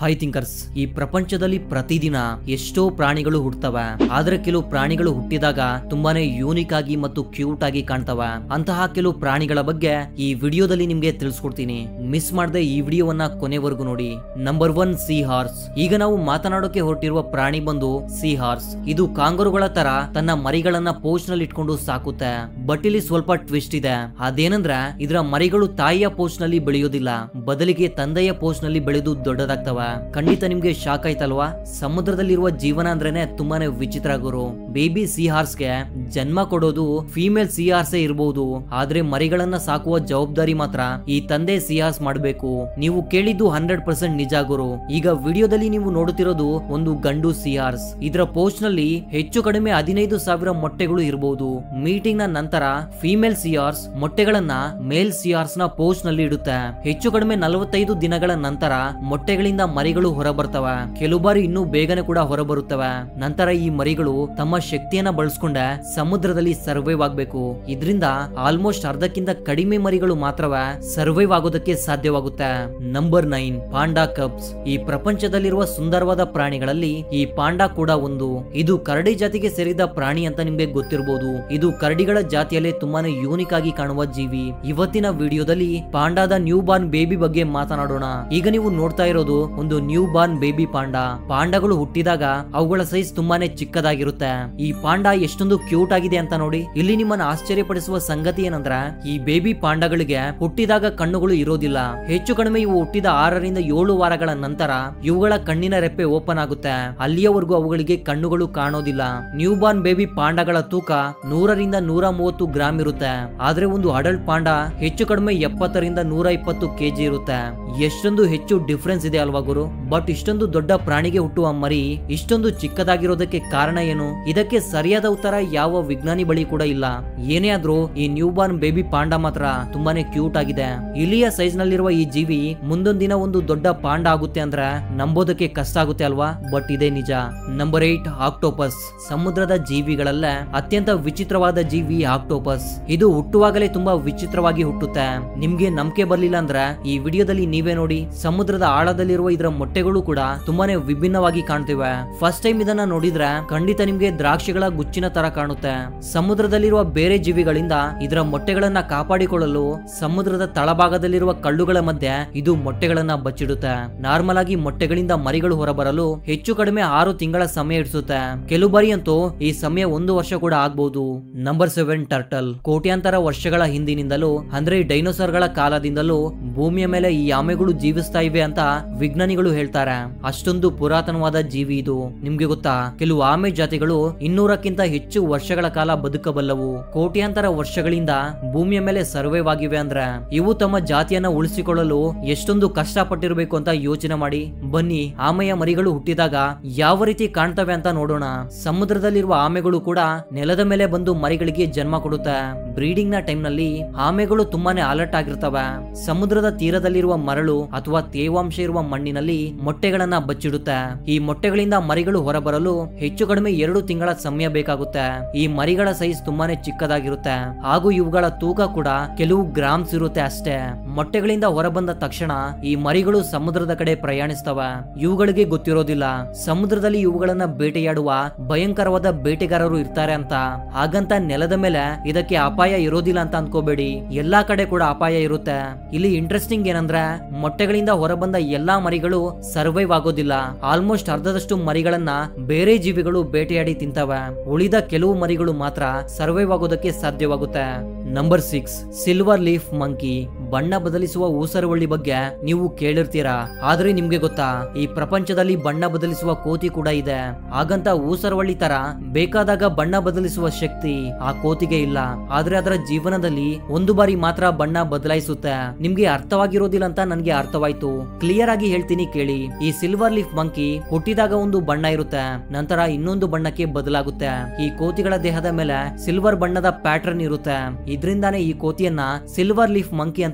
hi thinkers ಈ ಪ್ರಪಂಚದಲ್ಲಿ ಪ್ರತಿದಿನ ಎಷ್ಟೋ ಪ್ರಾಣಿಗಳು ಹುಟ್ಟುತ್ತವೆ ಆದ್ರೆ ಕೆಲವು ಪ್ರಾಣಿಗಳು ಹುಟ್ಟಿದಾಗ ತುಂಬಾನೇ ಯೂನಿಕ್ ಆಗಿ ಮತ್ತು ಕ್ಯೂಟ್ ಆಗಿ ಕಾಣ್ತವೆ ಅಂತಹ ಕೆಲವು ಪ್ರಾಣಿಗಳ ಬಗ್ಗೆ ಈ ವಿಡಿಯೋದಲ್ಲಿ ನಿಮ್ಗೆ ತಿಳಿಸ್ಕೊಡ್ತೀನಿ ಮಿಸ್ ಮಾಡದೆ ಈ ವಿಡಿಯೋವನ್ನ ಕೊನೆವರೆಗೂ ನೋಡಿ ನಂಬರ್ ಒನ್ ಸಿ ಹಾರ್ಸ್ ಈಗ ನಾವು ಮಾತನಾಡೋಕೆ ಹೊರಟಿರುವ ಪ್ರಾಣಿ ಬಂದು ಸಿ ಹಾರ್ಸ್ ಇದು ಕಾಂಗರುಗಳ ತರ ತನ್ನ ಮರಿಗಳನ್ನ ಪೋಸ್ಟ್ ನಲ್ಲಿ ಇಟ್ಕೊಂಡು ಸಾಕುತ್ತೆ ಬಟ್ ಇಲ್ಲಿ ಸ್ವಲ್ಪ ಟ್ವಿಸ್ಟ್ ಇದೆ ಅದೇನಂದ್ರೆ ಇದರ ಮರಿಗಳು ತಾಯಿಯ ಪೋಸ್ಟ್ ನಲ್ಲಿ ಬೆಳೆಯೋದಿಲ್ಲ ಬದಲಿಗೆ ತಂದೆಯ ಪೋಸ್ಟ್ ನಲ್ಲಿ ಬೆಳೆದು ದೊಡ್ಡದಾಗ್ತವ ಖಂಡಿತ ನಿಮ್ಗೆ ಶಾಕ್ ಆಯ್ತಲ್ವಾ ಸಮುದ್ರದಲ್ಲಿರುವ ಜೀವನ ಅಂದ್ರೇನೆ ತುಂಬಾನೇ ವಿಚಿತ್ರ ಗುರು ಬೇಬಿ ಸಿ ಗೆ ಜನ್ಮ ಕೊಡೋದು ಫೀಮೇಲ್ ಸಿ ಹಾರ್ಸೇ ಇರಬಹುದು ಆದ್ರೆ ಮರಿಗಳನ್ನ ಸಾಕುವ ಜವಾಬ್ದಾರಿ ಮಾತ್ರ ಈ ತಂದೆ ಸಿ ಹಾರ್ಸ್ ಮಾಡಬೇಕು ನೀವು ಕೇಳಿದ್ದು ಹಂಡ್ರೆಡ್ ಪರ್ಸೆಂಟ್ ನಿಜ ಗುರು ಈಗ ವಿಡಿಯೋದಲ್ಲಿ ನೀವು ನೋಡುತ್ತಿರೋದು ಒಂದು ಗಂಡು ಸಿ ಹಾರ್ಸ್ ಇದರ ಪೋಸ್ಟ್ ನಲ್ಲಿ ಹೆಚ್ಚು ಕಡಿಮೆ ಹದಿನೈದು ಸಾವಿರ ಮೊಟ್ಟೆಗಳು ಇರಬಹುದು ಮೀಟಿಂಗ್ ನ ನಂತರ ಫೀಮೇಲ್ ಸಿಯಾರ್ಸ್ ಮೊಟ್ಟೆಗಳನ್ನ ಮೇಲ್ ಸಿಯಾರ್ಸ್ ನ ಪೋಸ್ಟ್ ನಲ್ಲಿ ಇಡುತ್ತೆ ಹೆಚ್ಚು ಕಡಿಮೆ ನಲವತ್ತೈದು ದಿನಗಳ ನಂತರ ಮೊಟ್ಟೆಗಳಿಂದ ಮರಿಗಳು ಹೊರಬರ್ತವೆ ಕೆಲವು ಬಾರಿ ಇನ್ನೂ ಬೇಗನೆ ಕೂಡ ಹೊರಬರುತ್ತವೆ ನಂತರ ಈ ಮರಿಗಳು ತಮ್ಮ ಶಕ್ತಿಯನ್ನ ಬಳಸ್ಕೊಂಡೆ ಸಮುದ್ರದಲ್ಲಿ ಸರ್ವೈವ್ ಆಗ್ಬೇಕು ಇದರಿಂದ ಆಲ್ಮೋಸ್ಟ್ ಅರ್ಧಕ್ಕಿಂತ ಕಡಿಮೆ ಮರಿಗಳು ಮಾತ್ರವೇ ಸರ್ವೈವ್ ಆಗೋದಕ್ಕೆ ಸಾಧ್ಯವಾಗುತ್ತೆ ನಂಬರ್ ನೈನ್ ಪಾಂಡಾ ಕಬ್ಸ್ ಈ ಪ್ರಪಂಚದಲ್ಲಿರುವ ಸುಂದರವಾದ ಪ್ರಾಣಿಗಳಲ್ಲಿ ಈ ಪಾಂಡಾ ಕೂಡ ಒಂದು ಇದು ಕರಡಿ ಜಾತಿಗೆ ಸೇರಿದ ಪ್ರಾಣಿ ಅಂತ ನಿಮ್ಗೆ ಗೊತ್ತಿರಬಹುದು ಇದು ಕರಡಿಗಳ ಜಾತಿಯಲ್ಲೇ ತುಂಬಾನೇ ಯೂನಿಕ್ ಆಗಿ ಕಾಣುವ ಜೀವಿ ಇವತ್ತಿನ ವಿಡಿಯೋದಲ್ಲಿ ಪಾಂಡಾದ ನ್ಯೂ ಬಾರ್ನ್ ಬೇಬಿ ಬಗ್ಗೆ ಮಾತನಾಡೋಣ ಈಗ ನೀವು ನೋಡ್ತಾ ಇರೋದು ಒಂದು ನ್ಯೂ ಬಾರ್ನ್ ಬೇಬಿ ಪಾಂಡಾ ಪಾಂಡಗಳು ಹುಟ್ಟಿದಾಗ ಅವುಗಳ ಸೈಜ್ ತುಂಬಾನೇ ಚಿಕ್ಕದಾಗಿರುತ್ತೆ ಈ ಪಾಂಡಾ ಎಷ್ಟೊಂದು ಕ್ಯೂಟ್ ಆಗಿದೆ ಅಂತ ನೋಡಿ ಇಲ್ಲಿ ನಿಮ್ಮನ್ನ ಆಶ್ಚರ್ಯಪಡಿಸುವ ಸಂಗತಿ ಏನಂದ್ರೆ ಈ ಬೇಬಿ ಪಾಂಡಗಳಿಗೆ ಹುಟ್ಟಿದಾಗ ಕಣ್ಣುಗಳು ಇರೋದಿಲ್ಲ ಹೆಚ್ಚು ಕಡಿಮೆ ಇವು ಹುಟ್ಟಿದ ಆರರಿಂದ ಏಳು ವಾರಗಳ ನಂತರ ಇವುಗಳ ಕಣ್ಣಿನ ರೆಪ್ಪೆ ಓಪನ್ ಆಗುತ್ತೆ ಅಲ್ಲಿಯವರೆಗೂ ಅವುಗಳಿಗೆ ಕಣ್ಣುಗಳು ಕಾಣೋದಿಲ್ಲ ನ್ಯೂ ಬಾರ್ನ್ ಬೇಬಿ ಪಾಂಡಗಳ ತೂಕ ನೂರರಿಂದ ನೂರ ಮೂವತ್ತು ಗ್ರಾಮ್ ಇರುತ್ತೆ ಆದ್ರೆ ಒಂದು ಅಡಲ್ಟ್ ಪಾಂಡ ಹೆಚ್ಚು ಕಡಿಮೆ ಎಪ್ಪತ್ತರಿಂದ ನೂರ ಇಪ್ಪತ್ತು ಕೆಜಿ ಇರುತ್ತೆ ಎಷ್ಟೊಂದು ಹೆಚ್ಚು ಡಿಫ್ರೆನ್ಸ್ ಇದೆ ಅಲ್ವಾ ಗುರು ಬಟ್ ಇಷ್ಟೊಂದು ದೊಡ್ಡ ಪ್ರಾಣಿಗೆ ಹುಟ್ಟುವ ಮರಿ ಇಷ್ಟೊಂದು ಚಿಕ್ಕದಾಗಿರೋದಕ್ಕೆ ಕಾರಣ ಏನು ಇದಕ್ಕೆ ಸರಿಯಾದ ಉತ್ತರ ಯಾವ ವಿಜ್ಞಾನಿ ಬಳಿ ಕೂಡ ಇಲ್ಲ ಏನೇ ಆದ್ರೂ ಈ ನ್ಯೂ ಬಾರ್ನ್ ಬೇಬಿ ಪಾಂಡ ಮಾತ್ರ ತುಂಬಾನೇ ಕ್ಯೂಟ್ ಆಗಿದೆ ಇಲಿಯ ಸೈಜ್ ನಲ್ಲಿರುವ ಈ ಜೀವಿ ಮುಂದೊಂದ್ ದಿನ ಒಂದು ದೊಡ್ಡ ಪಾಂಡ ಆಗುತ್ತೆ ಅಂದ್ರೆ ನಂಬೋದಕ್ಕೆ ಕಷ್ಟ ಆಗುತ್ತೆ ಅಲ್ವಾ ಬಟ್ ಇದೇ ನಿಜ ನಂಬರ್ ಏಟ್ ಆಕ್ಟೋಪಸ್ ಸಮುದ್ರದ ಜೀವಿಗಳಲ್ಲೇ ಅತ್ಯಂತ ವಿಚಿತ್ರವಾದ ಜೀವಿ ಆಕ್ಟೋಪಸ್ ಇದು ಹುಟ್ಟುವಾಗಲೇ ತುಂಬಾ ವಿಚಿತ್ರವಾಗಿ ಹುಟ್ಟುತ್ತೆ ನಿಮ್ಗೆ ನಂಬಿಕೆ ಬರ್ಲಿಲ್ಲ ಅಂದ್ರೆ ಈ ವಿಡಿಯೋದಲ್ಲಿ ನೀವೇ ನೋಡಿ ಸಮುದ್ರದ ಆಳದಲ್ಲಿರುವ ಇದರ ಮೊಟ್ಟೆಗಳು ಕೂಡ ತುಂಬಾನೇ ವಿಭಿನ್ನವಾಗಿ ಕಾಣ್ತಿವೆ ಫಸ್ಟ್ ಟೈಮ್ ಇದನ್ನ ನೋಡಿದ್ರೆ ಖಂಡಿತ ನಿಮ್ಗೆ ದ್ರಾಕ್ಷಿಗಳ ಗುಚ್ಚಿನ ತರ ಕಾಣುತ್ತೆ ಸಮುದ್ರದಲ್ಲಿರುವ ಬೇರೆ ಜೀವಿಗಳಿಂದ ಇದರ ಮೊಟ್ಟೆಗಳನ್ನ ಕಾಪಾಡಿಕೊಳ್ಳಲು ಸಮುದ್ರದ ತಳಭಾಗದಲ್ಲಿರುವ ಕಳ್ಳುಗಳ ಮಧ್ಯೆ ಇದು ಮೊಟ್ಟೆಗಳನ್ನ ಬಚ್ಚಿಡುತ್ತೆ ನಾರ್ಮಲ್ ಆಗಿ ಮೊಟ್ಟೆಗಳಿಂದ ಮರಿಗಳು ಹೊರಬರಲು ಹೆಚ್ಚು ಕಡಿಮೆ ಆರು ತಿಂಗಳ ಸಮಯ ಇಡಿಸುತ್ತೆ ಕೆಲವು ಬಾರಿ ಅಂತೂ ಈ ಸಮಯ ಒಂದು ವರ್ಷ ಕೂಡ ಆಗ್ಬಹುದು ನಂಬರ್ ಸೆವೆನ್ ಟರ್ಟಲ್ ಕೋಟ್ಯಾಂತರ ವರ್ಷಗಳ ಹಿಂದಿನಿಂದಲೂ ಅಂದ್ರೆ ಈ ಡೈನೋಸಾರ್ಗಳ ಕಾಲದಿಂದಲೂ ಭೂಮಿಯ ಮೇಲೆ ಈ ಆಮೆಗಳು ಜೀವಿಸ್ತಾ ಇವೆ ಅಂತ ವಿಜ್ಞಾನಿಗಳು ಹೇಳ್ತಾರೆ ಅಷ್ಟೊಂದು ಪುರಾತನವಾದ ಜೀವಿ ಇದು ನಿಮ್ಗೆ ಗೊತ್ತಾ ಕೆಲವು ಆಮೆ ಜಾತಿಗಳು ಇನ್ನೂರಕ್ಕಿಂತ ಹೆಚ್ಚು ವರ್ಷಗಳ ಕಾಲ ಬದುಕಬಲ್ಲವು ಕೋಟ್ಯಾಂತರ ವರ್ಷಗಳಿಂದ ಭೂಮಿಯ ಮೇಲೆ ಸರ್ವೈವ್ ಆಗಿವೆ ಅಂದ್ರೆ ಇವು ತಮ್ಮ ಜಾತಿಯನ್ನ ಉಳಿಸಿಕೊಳ್ಳಲು ಎಷ್ಟೊಂದು ಕಷ್ಟಪಟ್ಟಿರ್ಬೇಕು ಅಂತ ಯೋಚನೆ ಮಾಡಿ ಬನ್ನಿ ಆಮೆಯ ಮರಿಗಳು ಹುಟ್ಟಿದಾಗ ಯಾವ ರೀತಿ ಕಾಣ್ತವೆ ಅಂತ ನೋಡೋಣ ಸಮುದ್ರದಲ್ಲಿರುವ ಆಮೆಗಳು ಕೂಡ ನೆಲದ ಮೇಲೆ ಬಂದು ಮರಿಗಳಿಗೆ ಜನ್ಮ ಕೊಡುತ್ತೆ ಬ್ರೀಡಿಂಗ್ ನ ಟೈಮ್ ನಲ್ಲಿ ಆಮೆಗಳು ತುಂಬಾನೇ ಅಲರ್ಟ್ ಆಗಿರ್ತವೆ ಸಮುದ್ರದ ತೀರದಲ್ಲಿರುವ ಮರಳು ಅಥವಾ ತೇವಾಂಶ ಇರುವ ಮಣ್ಣಿನಲ್ಲಿ ಮೊಟ್ಟೆಗಳನ್ನ ಬಚ್ಚಿಡುತ್ತೆ ಈ ಮೊಟ್ಟೆಗಳಿಂದ ಮರಿಗಳು ಹೊರಬರಲು ಹೆಚ್ಚು ಕಡಿಮೆ ಎರಡು ತಿಂಗಳ ಸಮಯ ಬೇಕಾಗುತ್ತೆ ಈ ಮರಿಗಳ ಸೈಜ್ ತುಂಬಾನೇ ಚಿಕ್ಕದಾಗಿರುತ್ತೆ ಹಾಗೂ ಇವುಗಳ ತೂಕ ಕೂಡ ಕೆಲವು ಗ್ರಾಮ್ಸ್ ಇರುತ್ತೆ ಅಷ್ಟೇ ಮೊಟ್ಟೆಗಳಿಂದ ಹೊರಬಂದ ತಕ್ಷಣ ಈ ಮರಿಗಳು ಸಮುದ್ರದ ಕಡೆ ಪ್ರಯಾಣಿಸ್ತವೆ ಇವುಗಳಿಗೆ ಗೊತ್ತಿರೋದಿಲ್ಲ ಸಮುದ್ರದಲ್ಲಿ ಇವುಗಳನ್ನ ಬೇಟೆಯಾಡುವ ಭಯಂಕರವಾದ ಬೇಟೆಗಾರರು ಇರ್ತಾರೆ ಅಂತ ಹಾಗಂತ ನೆಲದ ಮೇಲೆ ಇದಕ್ಕೆ ಅಪಾಯ ಇರೋದಿಲ್ಲ ಅಂತ ಅನ್ಕೋಬೇಡಿ ಎಲ್ಲಾ ಕಡೆ ಕೂಡ ಅಪಾಯ ಇರುತ್ತೆ ಇಲ್ಲಿ ಇಂಟ್ರೆಸ್ಟಿಂಗ್ ಏನಂದ್ರೆ ಮೊಟ್ಟೆಗಳಿಂದ ಹೊರಬಂದ ಎಲ್ಲಾ ಮರಿಗಳು ಸರ್ವೈವ್ ಆಗೋದಿಲ್ಲ ಆಲ್ಮೋಸ್ಟ್ ಅರ್ಧದಷ್ಟು ಮರಿಗಳನ್ನ ಬೇರೆ ಜೀವಿಗಳು ಬೇಟೆಯಾಡಿ ತಿಂತವೆ ಉಳಿದ ಕೆಲವು ಮರಿಗಳು ಮಾತ್ರ ಸರ್ವೈವ್ ಆಗೋದಕ್ಕೆ ಸಾಧ್ಯವಾಗುತ್ತೆ number six silver leaf monkey ಬಣ್ಣ ಬದಲಿಸುವ ಊಸರವಳ್ಳಿ ಬಗ್ಗೆ ನೀವು ಕೇಳಿರ್ತೀರಾ ಆದ್ರೆ ನಿಮ್ಗೆ ಗೊತ್ತಾ ಈ ಪ್ರಪಂಚದಲ್ಲಿ ಬಣ್ಣ ಬದಲಿಸುವ ಕೋತಿ ಕೂಡ ಇದೆ ಹಾಗಂತ ಊಸರವಳ್ಳಿ ತರ ಬೇಕಾದಾಗ ಬಣ್ಣ ಬದಲಿಸುವ ಶಕ್ತಿ ಆ ಕೋತಿಗೆ ಇಲ್ಲ ಆದ್ರೆ ಅದರ ಜೀವನದಲ್ಲಿ ಒಂದು ಬಾರಿ ಮಾತ್ರ ಬಣ್ಣ ಬದಲಾಯಿಸುತ್ತೆ ನಿಮ್ಗೆ ಅರ್ಥವಾಗಿರೋದಿಲ್ಲ ಅಂತ ನನ್ಗೆ ಅರ್ಥವಾಯ್ತು ಕ್ಲಿಯರ್ ಆಗಿ ಹೇಳ್ತೀನಿ ಕೇಳಿ ಈ ಸಿಲ್ವರ್ ಲೀಫ್ ಮಂಕಿ ಹುಟ್ಟಿದಾಗ ಒಂದು ಬಣ್ಣ ಇರುತ್ತೆ ನಂತರ ಇನ್ನೊಂದು ಬಣ್ಣಕ್ಕೆ ಬದಲಾಗುತ್ತೆ ಈ ಕೋತಿಗಳ ದೇಹದ ಮೇಲೆ ಸಿಲ್ವರ್ ಬಣ್ಣದ ಪ್ಯಾಟರ್ನ್ ಇರುತ್ತೆ ಇದರಿಂದಾನೇ ಈ ಕೋತಿಯನ್ನ ಸಿಲ್ವರ್ ಲೀಫ್ ಮಂಕಿ ಅಂತ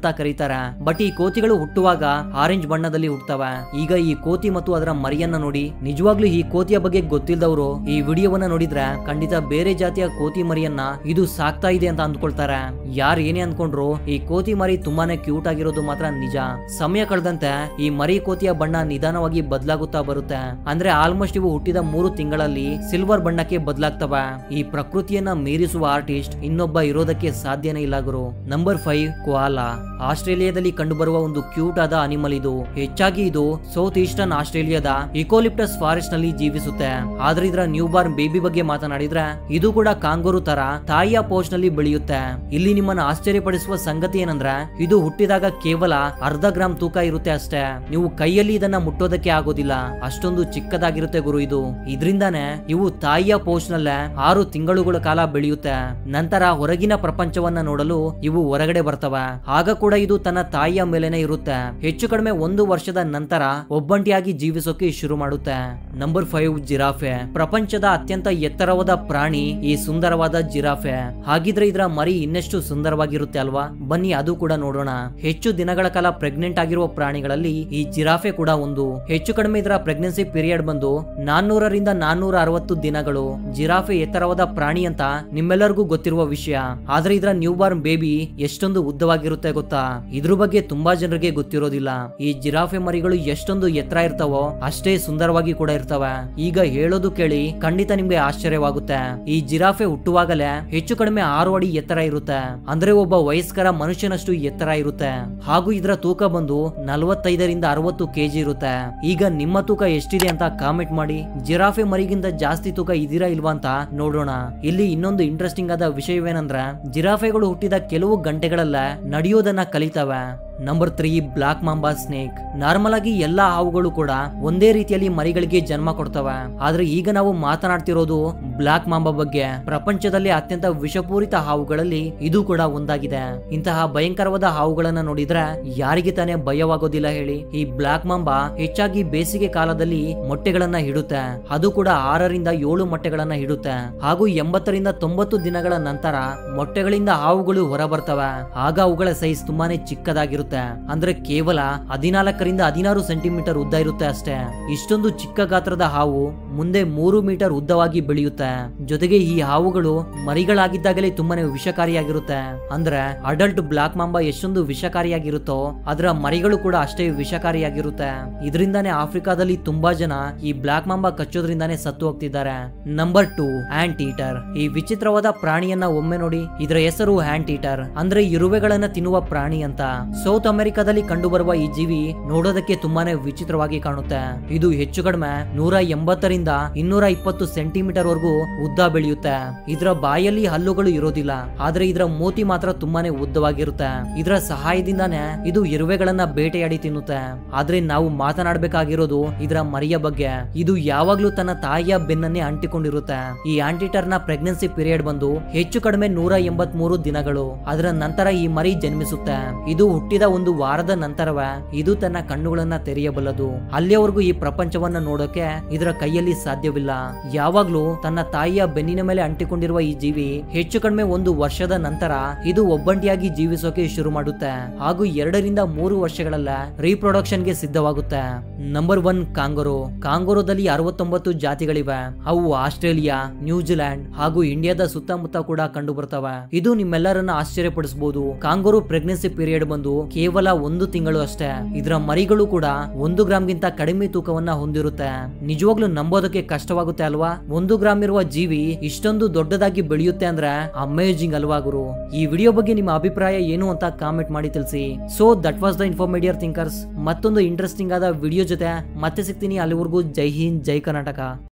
ಕರೀತಾರೆ ಬಟ್ ಈ ಕೋತಿಗಳು ಹುಟ್ಟುವಾಗ ಆರೆಂಜ್ ಬಣ್ಣದಲ್ಲಿ ಹುಟ್ಟುತ್ತವೆ ಈಗ ಈ ಕೋತಿ ಮತ್ತು ಅದರ ಮರಿಯನ್ನ ನೋಡಿ ನಿಜವಾಗ್ಲೂ ಈ ಕೋತಿಯ ಬಗ್ಗೆ ಗೊತ್ತಿಲ್ಲದವರು ಈ ವಿಡಿಯೋವನ್ನ ನೋಡಿದ್ರೆ ಖಂಡಿತ ಬೇರೆ ಜಾತಿಯ ಕೋತಿ ಮರಿಯನ್ನ ಇದು ಸಾಕ್ತಾ ಇದೆ ಅಂತ ಅಂದ್ಕೊಳ್ತಾರೆ ಯಾರು ಏನೇ ಅನ್ಕೊಂಡ್ರು ಈ ಕೋತಿ ಮರಿ ತುಂಬಾನೇ ಕ್ಯೂಟ್ ಆಗಿರೋದು ಮಾತ್ರ ನಿಜ ಸಮಯ ಕಳೆದಂತೆ ಈ ಮರಿ ಕೋತಿಯ ಬಣ್ಣ ನಿಧಾನವಾಗಿ ಬದಲಾಗುತ್ತಾ ಬರುತ್ತೆ ಅಂದ್ರೆ ಆಲ್ಮೋಸ್ಟ್ ಇವು ಹುಟ್ಟಿದ ಮೂರು ತಿಂಗಳಲ್ಲಿ ಸಿಲ್ವರ್ ಬಣ್ಣಕ್ಕೆ ಬದಲಾಗ್ತವೆ ಈ ಪ್ರಕೃತಿಯನ್ನ ಮೀರಿಸುವ ಆರ್ಟಿಸ್ಟ್ ಇನ್ನೊಬ್ಬ ಇರೋದಕ್ಕೆ ಸಾಧ್ಯನೇ ಇಲ್ಲ ಗುರು ನಂಬರ್ ಫೈವ್ ಕೋಆಲಾ ಆಸ್ಟ್ರೇಲಿಯಾದಲ್ಲಿ ಕಂಡುಬರುವ ಒಂದು ಕ್ಯೂಟ್ ಆದ ಅನಿಮಲ್ ಇದು ಹೆಚ್ಚಾಗಿ ಇದು ಸೌತ್ ಈಸ್ಟರ್ನ್ ಆಸ್ಟ್ರೇಲಿಯಾದ ಇಕೋಲಿಪ್ಟಸ್ ಫಾರೆಸ್ಟ್ ನಲ್ಲಿ ಜೀವಿಸುತ್ತೆ ಆದ್ರೆ ಇದರ ನ್ಯೂ ಬಾರ್ನ್ ಬೇಬಿ ಬಗ್ಗೆ ಮಾತನಾಡಿದ್ರೆ ಇದು ಕೂಡ ಕಾಂಗೂರು ತರ ತಾಯಿಯ ಪೋಸ್ಟ್ ನಲ್ಲಿ ಬೆಳೆಯುತ್ತೆ ಇಲ್ಲಿ ನಿಮ್ಮನ್ನ ಆಶ್ಚರ್ಯಪಡಿಸುವ ಸಂಗತಿ ಏನಂದ್ರೆ ಇದು ಹುಟ್ಟಿದಾಗ ಕೇವಲ ಅರ್ಧ ಗ್ರಾಮ್ ತೂಕ ಇರುತ್ತೆ ಅಷ್ಟೇ ನೀವು ಕೈಯಲ್ಲಿ ಇದನ್ನ ಮುಟ್ಟೋದಕ್ಕೆ ಆಗೋದಿಲ್ಲ ಅಷ್ಟೊಂದು ಚಿಕ್ಕದಾಗಿರುತ್ತೆ ಗುರು ಇದು ಇದರಿಂದಾನೆ ಇವು ತಾಯಿಯ ಪೋಸ್ಟ್ ನಲ್ಲೇ ಆರು ತಿಂಗಳುಗಳ ಕಾಲ ಬೆಳೆಯುತ್ತೆ ನಂತರ ಹೊರಗಿನ ಪ್ರಪಂಚವನ್ನ ನೋಡಲು ಇವು ಹೊರಗಡೆ ಬರ್ತವೆ ಆಗ ಕೂಡ ಇದು ತನ್ನ ತಾಯಿಯ ಮೇಲೆನೆ ಇರುತ್ತೆ ಹೆಚ್ಚು ಕಡಿಮೆ ಒಂದು ವರ್ಷದ ನಂತರ ಒಬ್ಬಂಟಿಯಾಗಿ ಜೀವಿಸೋಕೆ ಶುರು ಮಾಡುತ್ತೆ ನಂಬರ್ ಫೈವ್ ಜಿರಾಫೆ ಪ್ರಪಂಚದ ಅತ್ಯಂತ ಎತ್ತರವಾದ ಪ್ರಾಣಿ ಈ ಸುಂದರವಾದ ಜಿರಾಫೆ ಹಾಗಿದ್ರೆ ಇದರ ಮರಿ ಇನ್ನೆಷ್ಟು ಸುಂದರವಾಗಿರುತ್ತೆ ಅಲ್ವಾ ಬನ್ನಿ ಅದು ಕೂಡ ನೋಡೋಣ ಹೆಚ್ಚು ದಿನಗಳ ಕಾಲ ಪ್ರೆಗ್ನೆಂಟ್ ಆಗಿರುವ ಪ್ರಾಣಿಗಳಲ್ಲಿ ಈ ಜಿರಾಫೆ ಕೂಡ ಒಂದು ಹೆಚ್ಚು ಕಡಿಮೆ ಇದರ ಪ್ರೆಗ್ನೆನ್ಸಿ ಪೀರಿಯಡ್ ಬಂದು ನಾನ್ನೂರರಿಂದ ನಾನ್ನೂರ ಅರವತ್ತು ದಿನಗಳು ಜಿರಾಫೆ ಎತ್ತರವಾದ ಪ್ರಾಣಿ ಅಂತ ನಿಮ್ಮೆಲ್ಲರಿಗೂ ಗೊತ್ತಿರುವ ವಿಷಯ ಆದ್ರೆ ಇದರ ನ್ಯೂ ಬಾರ್ನ್ ಬೇಬಿ ಎಷ್ಟೊಂದು ಉದ್ದವಾಗಿರುತ್ತೆ ಗೊತ್ತಾ ಇದ್ರ ಬಗ್ಗೆ ತುಂಬಾ ಜನರಿಗೆ ಗೊತ್ತಿರೋದಿಲ್ಲ ಈ ಜಿರಾಫೆ ಮರಿಗಳು ಎಷ್ಟೊಂದು ಎತ್ತರ ಇರ್ತಾವೋ ಅಷ್ಟೇ ಸುಂದರವಾಗಿ ಕೂಡ ಇರ್ತವೆ ಈಗ ಹೇಳೋದು ಕೇಳಿ ಖಂಡಿತ ನಿಮ್ಗೆ ಆಶ್ಚರ್ಯವಾಗುತ್ತೆ ಈ ಜಿರಾಫೆ ಹುಟ್ಟುವಾಗಲೇ ಹೆಚ್ಚು ಕಡಿಮೆ ಆರು ಅಡಿ ಎತ್ತರ ಇರುತ್ತೆ ಅಂದ್ರೆ ಒಬ್ಬ ವಯಸ್ಕರ ಮನುಷ್ಯನಷ್ಟು ಎತ್ತರ ಇರುತ್ತೆ ಹಾಗೂ ಇದರ ತೂಕ ಬಂದು ನಲವತ್ತೈದರಿಂದ ಅರವತ್ತು ಕೆಜಿ ಇರುತ್ತೆ ಈಗ ನಿಮ್ಮ ತೂಕ ಎಷ್ಟಿದೆ ಅಂತ ಕಾಮೆಂಟ್ ಮಾಡಿ ಜಿರಾಫೆ ಮರಿಗಿಂತ ಜಾಸ್ತಿ ತೂಕ ಇದೀರಾ ಇಲ್ವಾ ಅಂತ ನೋಡೋಣ ಇಲ್ಲಿ ಇನ್ನೊಂದು ಇಂಟ್ರೆಸ್ಟಿಂಗ್ ಆದ ವಿಷಯವೇನಂದ್ರೆ ಜಿರಾಫೆಗಳು ಹುಟ್ಟಿದ ಕೆಲವು ಗಂಟೆಗಳಲ್ಲೇ ನಡೆಯೋದನ್ನ ಕಲಿತವೆ number three black mamba snake normal ಆಗಿ ಎಲ್ಲಾ ಹಾವುಗಳು ಕೂಡ ಒಂದೇ ರೀತಿಯಲ್ಲಿ ಮರಿಗಳಿಗೆ ಜನ್ಮ ಕೊಡ್ತವೆ ಆದ್ರೆ ಈಗ ನಾವು ಮಾತನಾಡ್ತಿರೋದು ಬ್ಲಾಕ್ ಮಾಂಬಾ ಬಗ್ಗೆ ಪ್ರಪಂಚದಲ್ಲಿ ಅತ್ಯಂತ ವಿಷಪೂರಿತ ಹಾವುಗಳಲ್ಲಿ ಇದು ಕೂಡ ಒಂದಾಗಿದೆ ಇಂತಹ ಭಯಂಕರವಾದ ಹಾವುಗಳನ್ನ ನೋಡಿದ್ರೆ ಯಾರಿಗೆ ತಾನೇ ಭಯವಾಗೋದಿಲ್ಲ ಹೇಳಿ ಈ ಬ್ಲಾಕ್ ಮಾಂಬಾ ಹೆಚ್ಚಾಗಿ ಬೇಸಿಗೆ ಕಾಲದಲ್ಲಿ ಮೊಟ್ಟೆಗಳನ್ನ ಇಡುತ್ತೆ ಅದು ಕೂಡ ಆರರಿಂದ ಏಳು ಮೊಟ್ಟೆಗಳನ್ನ ಇಡುತ್ತೆ ಹಾಗೂ ಎಂಬತ್ತರಿಂದ ತೊಂಬತ್ತು ದಿನಗಳ ನಂತರ ಮೊಟ್ಟೆಗಳಿಂದ ಹಾವುಗಳು ಹೊರಬರ್ತವೆ ಆಗ ಅವುಗಳ ಸೈಜ್ ತುಂಬಾನೇ ಚಿಕ್ಕದಾಗಿರುತ್ತೆ ಅಂದ್ರೆ ಕೇವಲ ಹದಿನಾಲ್ಕರಿಂದ ಹದಿನಾರು ಸೆಂಟಿಮೀಟರ್ ಉದ್ದ ಇರುತ್ತೆ ಅಷ್ಟೇ ಇಷ್ಟೊಂದು ಚಿಕ್ಕ ಗಾತ್ರದ ಹಾವು ಮುಂದೆ ಮೂರು ಮೀಟರ್ ಉದ್ದವಾಗಿ ಬೆಳೆಯುತ್ತೆ ಜೊತೆಗೆ ಈ ಹಾವುಗಳು ಮರಿಗಳಾಗಿದ್ದಾಗಲೇ ತುಂಬಾನೇ ವಿಷಕಾರಿಯಾಗಿರುತ್ತೆ ಅಂದ್ರೆ ಅಡಲ್ಟ್ ಬ್ಲಾಕ್ ಮಾಂಬಾ ಎಷ್ಟೊಂದು ವಿಷಕಾರಿಯಾಗಿರುತ್ತೋ ಅದರ ಮರಿಗಳು ಕೂಡ ಅಷ್ಟೇ ವಿಷಕಾರಿಯಾಗಿರುತ್ತೆ ಇದರಿಂದಾನೇ ಆಫ್ರಿಕಾದಲ್ಲಿ ತುಂಬಾ ಜನ ಈ ಬ್ಲಾಕ್ ಮಾಂಬಾ ಕಚ್ಚೋದ್ರಿಂದಾನೇ ಸತ್ತು ಹೋಗ್ತಿದ್ದಾರೆ ನಂಬರ್ ಟೂ ಹ್ಯಾಂಡ್ ಈಟರ್ ಈ ವಿಚಿತ್ರವಾದ ಪ್ರಾಣಿಯನ್ನ ಒಮ್ಮೆ ನೋಡಿ ಇದರ ಹೆಸರು ಹ್ಯಾಂಡ್ ಈಟರ್ ಅಂದ್ರೆ ಇರುವೆಗಳನ್ನ ತಿನ್ನುವ ಪ್ರಾಣಿ ಅಂತ ಸೌತ್ ಅಮೆರಿಕಾದಲ್ಲಿ ಕಂಡುಬರುವ ಈ ಜೀವಿ ನೋಡೋದಕ್ಕೆ ತುಂಬಾನೇ ವಿಚಿತ್ರವಾಗಿ ಕಾಣುತ್ತೆ ಇದು ಹೆಚ್ಚು ಕಡಿಮೆ ನೂರ ಎಂಬತ್ತರಿಂದ ಇನ್ನೂರ ಇಪ್ಪತ್ತು ಸೆಂಟಿಮೀಟರ್ ವರೆಗೂ ಉದ್ದ ಬೆಳೆಯುತ್ತೆ ಇದರ ಬಾಯಲ್ಲಿ ಹಲ್ಲುಗಳು ಇರೋದಿಲ್ಲ ಆದ್ರೆ ಇದರ ಮೂತಿ ಮಾತ್ರ ತುಂಬಾನೇ ಉದ್ದವಾಗಿರುತ್ತೆ ಇದರ ಸಹಾಯದಿಂದಾನೇ ಇದು ಇರುವೆಗಳನ್ನ ಬೇಟೆಯಾಡಿ ತಿನ್ನುತ್ತೆ ಆದ್ರೆ ನಾವು ಮಾತನಾಡಬೇಕಾಗಿರೋದು ಇದರ ಮರಿಯ ಬಗ್ಗೆ ಇದು ಯಾವಾಗ್ಲೂ ತನ್ನ ತಾಯಿಯ ಬೆನ್ನನ್ನೇ ಅಂಟಿಕೊಂಡಿರುತ್ತೆ ಈ ಆಂಟಿಟರ್ ನ ಪ್ರೆಗ್ನೆನ್ಸಿ ಪೀರಿಯಡ್ ಬಂದು ಹೆಚ್ಚು ಕಡಿಮೆ ನೂರ ಎಂಬತ್ ಮೂರು ದಿನಗಳು ಅದರ ನಂತರ ಈ ಮರಿ ಜನ್ಮಿಸುತ್ತೆ ಇದು ಹುಟ್ಟಿದ ಒಂದು ವಾರದ ನಂತರವೇ ಇದು ತನ್ನ ಕಣ್ಣುಗಳನ್ನ ತೆರೆಯಬಲ್ಲದು ಅಲ್ಲಿಯವರೆಗೂ ಈ ಪ್ರಪಂಚವನ್ನ ನೋಡೋಕೆ ಇದರ ಕೈಯಲ್ಲಿ ಸಾಧ್ಯವಿಲ್ಲ ಯಾವಾಗ್ಲೂ ತನ್ನ ತಾಯಿಯ ಬೆನ್ನಿನ ಮೇಲೆ ಅಂಟಿಕೊಂಡಿರುವ ಈ ಜೀವಿ ಹೆಚ್ಚು ಕಡಿಮೆ ಒಂದು ವರ್ಷದ ನಂತರ ಇದು ಒಬ್ಬಂಟಿಯಾಗಿ ಜೀವಿಸೋಕೆ ಶುರು ಮಾಡುತ್ತೆ ಹಾಗೂ ಎರಡರಿಂದ ಮೂರು ವರ್ಷಗಳಲ್ಲ ರೀಪ್ರೊಡಕ್ಷನ್ ಗೆ ಸಿದ್ಧವಾಗುತ್ತೆ ನಂಬರ್ ಒನ್ ಕಾಂಗರು ಕಾಂಗೋರೋದಲ್ಲಿ ಅರವತ್ತೊಂಬತ್ತು ಜಾತಿಗಳಿವೆ ಅವು ಆಸ್ಟ್ರೇಲಿಯಾ ನ್ಯೂಜಿಲೆಂಡ್ ಹಾಗೂ ಇಂಡಿಯಾದ ಸುತ್ತಮುತ್ತ ಕೂಡ ಕಂಡು ಬರ್ತವೆ ಇದು ನಿಮ್ಮೆಲ್ಲರನ್ನ ಆಶ್ಚರ್ಯಪಡಿಸಬಹುದು ಕಾಂಗರು ಪ್ರೆಗ್ನೆನ್ಸಿ ಪೀರಿಯಡ್ ಬಂದು ಕೇವಲ ಒಂದು ತಿಂಗಳು ಅಷ್ಟೇ ಇದರ ಮರಿಗಳು ಕೂಡ ಒಂದು ಗ್ರಾಮ್ಗಿಂತ ಕಡಿಮೆ ತೂಕವನ್ನ ಹೊಂದಿರುತ್ತೆ ನಿಜವಾಗ್ಲೂ ನಂಬೋದಕ್ಕೆ ಕಷ್ಟವಾಗುತ್ತೆ ಅಲ್ವಾ ಒಂದು ಗ್ರಾಮ್ ಇರುವ ಜೀವಿ ಇಷ್ಟೊಂದು ದೊಡ್ಡದಾಗಿ ಬೆಳೆಯುತ್ತೆ ಅಂದ್ರೆ ಅಮೇಜಿಂಗ್ ಅಲ್ವಾ ಗುರು ಈ ವಿಡಿಯೋ ಬಗ್ಗೆ ನಿಮ್ಮ ಅಭಿಪ್ರಾಯ ಏನು ಅಂತ ಕಾಮೆಂಟ್ ಮಾಡಿ ತಿಳಿಸಿ ಸೊ ದಟ್ ವಾಸ್ ದ ಇನ್ಫಾರ್ಮೇಡಿಯರ್ ಥಿಂಕರ್ಸ್ ಮತ್ತೊಂದು ಇಂಟ್ರೆಸ್ಟಿಂಗ್ ಆದ ವಿಡಿಯೋ ಜೊತೆ ಮತ್ತೆ ಸಿಗ್ತೀನಿ ಅಲ್ಲಿವರೆಗೂ ಜೈ ಹಿಂದ್ ಜೈ ಕರ್ನಾಟಕ